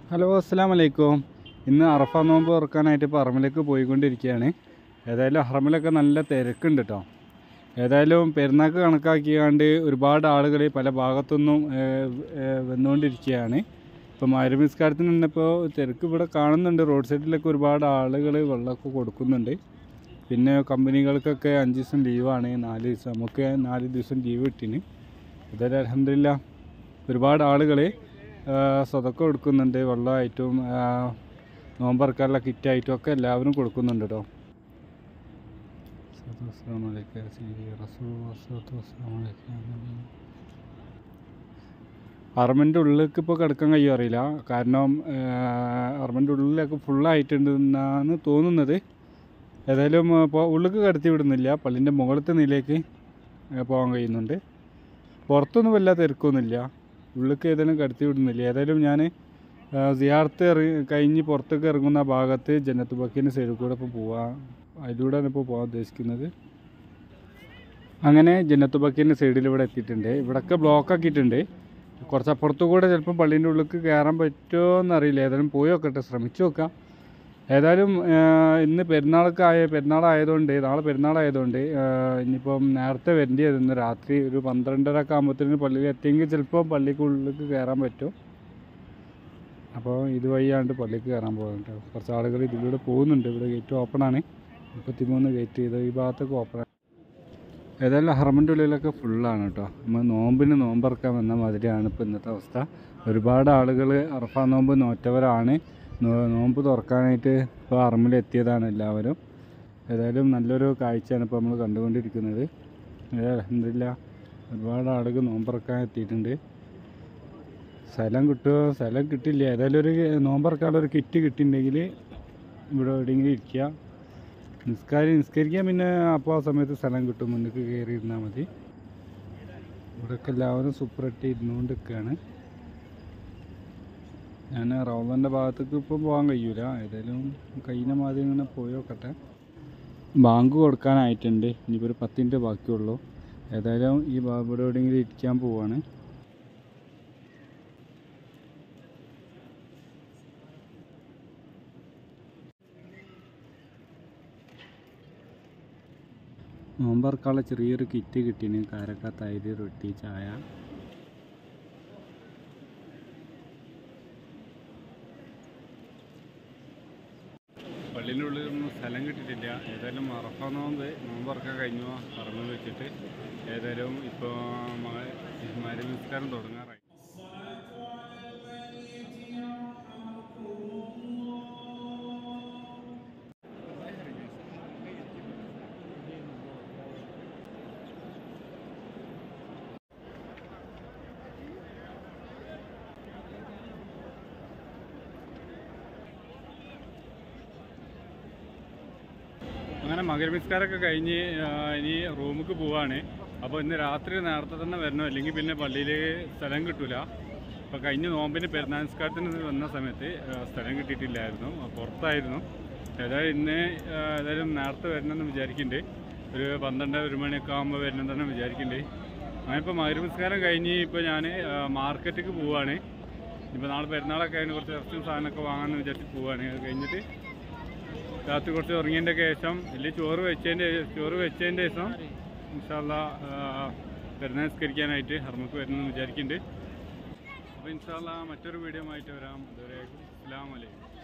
hello അസ്സാം വലൈക്കും ഇന്ന് അറഫ നോമ്പ് തുറക്കാനായിട്ട് ഇപ്പോൾ അറമിലേക്ക് പോയിക്കൊണ്ടിരിക്കുകയാണ് ഏതായാലും അറമിലൊക്കെ നല്ല തിരക്കുണ്ട് കേട്ടോ ഏതായാലും പെരുന്നാൾക്ക് കണക്കാക്കിയാണ്ട് ഒരുപാട് ആളുകൾ പല ഭാഗത്തുനിന്നും ഏഹ്, ഏഹ്, വന്നുകൊണ്ടിരിക്കുകയാണ് ഇപ്പോൾ മാരുമിസ്കാരത്തിന് നിന്നപ്പോൾ തിരക്ക് ഇവിടെ കാണുന്നുണ്ട് റോഡ് സൈഡിലൊക്കെ ഒരുപാട് ആളുകൾ വെള്ളമൊക്കെ കൊടുക്കുന്നുണ്ട് പിന്നെ കമ്പനികൾക്കൊക്കെ അഞ്ച് ദിവസം ലീവാണ് നാല് ദിവസം നമുക്ക് നാല് ദിവസം ലീവ് കിട്ടീന് ഏതായാലും അലഹമില്ല ഒരുപാട് ആളുകൾ സ്വതക്കം കൊടുക്കുന്നുണ്ട് വെള്ളമായിട്ടും ആ, നോമ്പറക്കാനുള്ള കിറ്റായിട്ടും ഒക്കെ എല്ലാവരും കൊടുക്കുന്നുണ്ട് കേട്ടോ അറമിൻ്റെ ഉള്ളിലേക്ക് ഇപ്പോൾ കിടക്കാൻ കഴിയും അറിയില്ല കാരണം അറമിൻ്റെ ഉള്ളിലൊക്കെ ഫുള്ളായിട്ടുണ്ട് എന്നാണ് തോന്നുന്നത് ഏതായാലും ഇപ്പോൾ ഉള്ളിലേക്ക് കടത്തി വിടുന്നില്ല പള്ളിൻ്റെ മുകളിലത്തെ നിലയ്ക്ക് ആ, പോകാൻ കഴിയുന്നുണ്ട് പുറത്തൊന്നും വല്ല തിരക്കൊന്നുമില്ല ഉള്ളിലേക്ക് ഏതായാലും കടത്തി വിടുന്നില്ല ഏതായാലും ഞാൻ സിയാർത്ത് ഇറങ്ങി കഴിഞ്ഞ് പുറത്തേക്ക് ഇറങ്ങുന്ന ആ ഭാഗത്ത് ജന്നത്ത് ബക്കീൻ്റെ സൈഡിൽ കൂടെ ഇപ്പോൾ പോവാം അതിലൂടെയാണ് ഇപ്പോൾ പോകാൻ ഉദ്ദേശിക്കുന്നത് അങ്ങനെ ജന്നത്ത് ബക്കീൻ്റെ സൈഡിൽ ഇവിടെ എത്തിയിട്ടുണ്ട് ഇവിടെയൊക്കെ ബ്ലോക്ക് ആക്കിയിട്ടുണ്ട് കുറച്ച് അപ്പുറത്തു കൂടെ ചിലപ്പോൾ പള്ളീൻ്റെ ഉള്ളിലേക്ക് കയറാൻ പറ്റുമോ എന്നറിയില്ല ഏതായാലും പോയി നോക്കട്ടെ ശ്രമിച്ചു നോക്കാം ഏതായാലും ആ, ഇന്ന് പെരുന്നാളൊക്കെ ആയ പെരുന്നാളായതുകൊണ്ട് നാളെ പെരുന്നാളായതുകൊണ്ട് ആ, ഇനിയിപ്പം നേരത്തെ വരേണ്ടി വരും ഇന്ന് രാത്രി ഒരു പന്ത്രണ്ടര ഒക്കെ ആകുമ്പോഴത്തേന് പള്ളിയിൽ എത്തിയെങ്കിൽ ചിലപ്പോൾ പള്ളിക്കുള്ളിലേക്ക് കയറാൻ പറ്റും അപ്പോൾ ഇതുവഴിയാണ്ട് പള്ളിക്ക് കയറാൻ പോകുന്നുണ്ട് കുറച്ച് ആളുകൾ ഇതിലൂടെ പോകുന്നുണ്ട് ഇവിടെ ഗേറ്റ് ഓപ്പണാണ് മുപ്പത്തിമൂന്ന് ഗേറ്റ് ഇത് ഈ ഭാഗത്തൊക്കെ ഓപ്പൺ ഏതായാലും ഹറമിൻ്റെ ഉള്ളിലൊക്കെ ഫുള്ളാണ് കേട്ടോ നമ്മൾ നോമ്പിന് നോമ്പറക്കാൻ വന്ന മാതിരിയാണ് ഇപ്പോൾ ഇന്നത്തെ അവസ്ഥ ഒരുപാട് ആളുകൾ അറഫ നോമ്പ് നോറ്റവരാണ് നോ- നോമ്പ് തുറക്കാനായിട്ട് ഇപ്പോൾ അറമിൽ എത്തിയതാണ് എല്ലാവരും ഏതായാലും നല്ലൊരു കാഴ്ചയാണ് ഇപ്പോൾ നമ്മൾ കണ്ടുകൊണ്ടിരിക്കുന്നത് എന്തില്ല ഒരുപാട് ആളുകൾ നോമ്പറക്കാൻ എത്തിയിട്ടുണ്ട് സ്ഥലം കിട്ടുമോ സ്ഥലം കിട്ടില്ല ഏതായാലും ഒരു നോമ്പറക്കാനുള്ള ഒരു കിറ്റ് കിട്ടിയിട്ടുണ്ടെങ്കിൽ ഇവിടെ എവിടെയെങ്കിലും ഇരിക്കുക നിസ്കാരി നിസ്കരിക്കാൻ പിന്നെ അപ്പോൾ ആ സമയത്ത് സ്ഥലം കിട്ടും മുന്നിലേക്ക് കയറി ഇരുന്നാൽ മതി ഇവിടെയൊക്കെ എല്ലാവരും സൂപ്പറായിട്ട് ഇരുന്നുകൊണ്ട് നിൽക്കുകയാണ് ഞാൻ റൗലൻ്റെ ഭാഗത്തേക്ക് ഇപ്പം പോകാൻ കഴിയൂല ഏതായാലും കഴിഞ്ഞ മാതിരി ഇങ്ങനെ പോയി നോക്കട്ടെ ബാങ്ക് കൊടുക്കാനായിട്ടുണ്ട് ഇനിയിപ്പോൾ ഒരു പത്ത് മിനിറ്റ് ബാക്കിയുള്ളൂ ഏതായാലും ഈ ഭാ- ഇവിടെ എവിടെയെങ്കിലും ഇരിക്കാൻ പോവാണ് നോമ്പറക്കാനുള്ള ചെറിയൊരു കിറ്റ് കിട്ടീന് കാരക്ക തൈര് റൊട്ടി ചായ പള്ളിൻ്റെ ഉള്ളിലൊന്നും സ്ഥലം കിട്ടിയിട്ടില്ല ഏതായാലും അറഫ നോമ്പ് നോമ്പറക്കാൻ കഴിഞ്ഞു പറമ്പ് വെച്ചിട്ട് ഏതായാലും ഇപ്പോൾ മരുനിസ്കാരം തുടങ്ങാറായി അങ്ങനെ മകരമിസ്കാരമൊക്കെ കഴിഞ്ഞ് ആ, ഇനി റൂമിക്ക് പോവാണ് അപ്പോൾ ഇന്ന് രാത്രി നേരത്തെ തന്നെ വരണം അല്ലെങ്കിൽ പിന്നെ പള്ളിയിൽ സ്ഥലം കിട്ടൂല അപ്പോൾ കഴിഞ്ഞ നോമ്പിന് പെരുന്നാൾ നിസ്കാരത്തിന് വന്ന സമയത്ത് ആ, സ്ഥലം കിട്ടിയിട്ടില്ലായിരുന്നു ആ, പുറത്തായിരുന്നു ഏതായാലും ഇന്ന് ആ, ഏതായാലും നേരത്തെ വരണമെന്ന് വിചാരിക്കുന്നുണ്ട് ഒരു പന്ത്രണ്ട് ഒരു മണിയൊക്കെ ആകുമ്പോൾ വരണം തന്നെ വിചാരിക്കുന്നുണ്ട് അങ്ങനെ ഇപ്പോൾ മകരമിസ്കാരം കഴിഞ്ഞ് ഇപ്പോൾ ഞാൻ മാർക്കറ്റിക്ക് പോവാണ് ഇപ്പോൾ നാളെ പെരുന്നാളൊക്കെ അതിന് കുറച്ച് ഇറച്ചും സാധനമൊക്കെ വാങ്ങാമെന്ന് വിചാരിച്ച് പോവാണ് അത് കഴിഞ്ഞിട്ട് രാത്രി കുറച്ച് ഉറങ്ങിയതിൻ്റെ ശേഷം വലിയ ചോറ് വെച്ചതിൻ്റെ ചോറ് വെച്ചതിൻ്റെ ശേഷം ഇൻഷാല്ല പെരുന്നാൾ നിസ്കരിക്കാനായിട്ട് ഹർമ്മക്ക് വരണമെന്ന് വിചാരിക്കുന്നുണ്ട് അപ്പോൾ ഇൻഷാല്ല മറ്റൊരു വീഡിയോ ആയിട്ട് വരാം അതുവരെ അസ്സാം വലൈക്കും